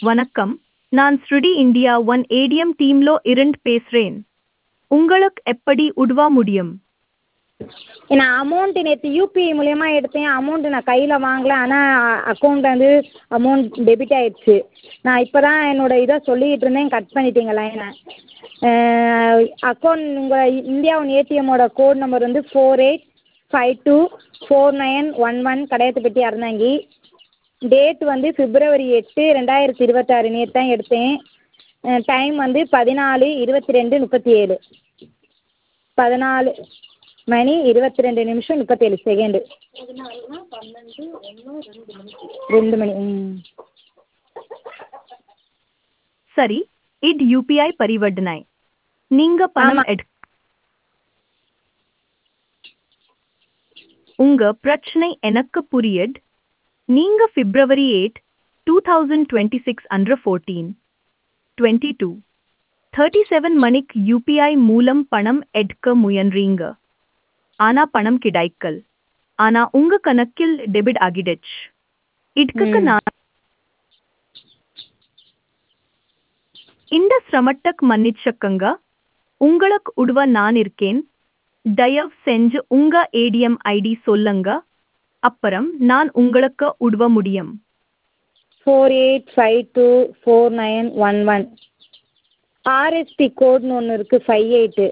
வணக்கம் நான் ஸ்ருடி இந்தியா ஒன் ஏடிஎம் டீம்லோ இருந்து பேசுறேன் உங்களுக்கு எப்படி உதவ முடியும் நான் அமௌண்ட்டு நேற்று யூபிஐ மூலியமா எடுத்தேன் அமௌண்ட்டு நான் கையில் வாங்கல ஆனால் அக்கௌண்ட் வந்து அமௌண்ட் டெபிட் ஆயிடுச்சு நான் இப்போ தான் என்னோட இதை சொல்லிக்கிட்டு இருந்தேன் கட் பண்ணிட்டீங்க லைனை அக்கௌண்ட் உங்கள் இந்தியா ஒன் ஏடிஎம்மோட கோட் நம்பர் வந்து four eight five two four nine one one Kadayathuppatti Aranthangi date வந்து பிப்ரவரி எட்டு ரெண்டாயிரத்தி இருபத்தாறு நேற்று தான் எடுத்தேன் டைம் வந்து பதினாலு இருபத்தி ரெண்டு முப்பத்தி ஏழு பதினாலு மணி இருபத்தி ரெண்டு நிமிஷம் முப்பத்தேழு செகண்டு ரெண்டு மணி ம் சரி இது யூபிஐ பரிவர்த்தனை நீங்க பணம் ஆமா. எடு உங்க பிரச்சனை எனக்கு புரியுது நீங்க February eight two thousand twenty six under fourteen twenty two thirty seven மணிக்கு யூபிஐ மூலம் பணம் எடுக்க முயன்றீங்க ஆனா பணம் கிடைக்கல் ஆனா உங்க கணக்கில் டெபிட் ஆகிடுச்சு இதுக்கு ம். நான் இந்த சிரமத்துக்கு மன்னிச்சுக்கங்க உங்களுக்கு உதவ நான் இருக்கேன் தயவு செஞ்சு உங்க ஏடிஎம் ஐடி சொல்லுங்க அப்புறம் நான் உங்களுக்கு உதவ முடியும் four eight five two four nine one one RST கோட்னு ஒன்று இருக்குது five eight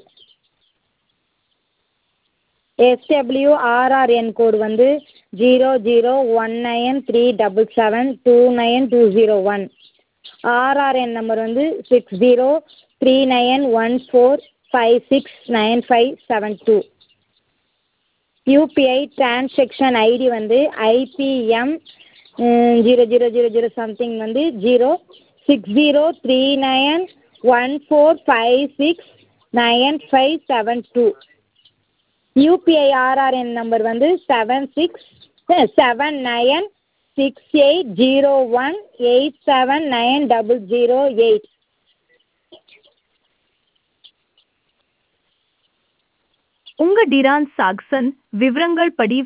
SW RRN code வந்து zero zero one nine three double seven two nine two zero one RRN number வந்து six zero three nine one four five six nine five seven two UPI transaction ID வந்து IBM zero zero zero zero something வந்து zero six zero three nine one four five six nine five seven two UPI RRN number வந்து seven six seven nine six eight zero one eight seven nine double zero eight உங்க டிரான் Saxon விவரங்கள் படி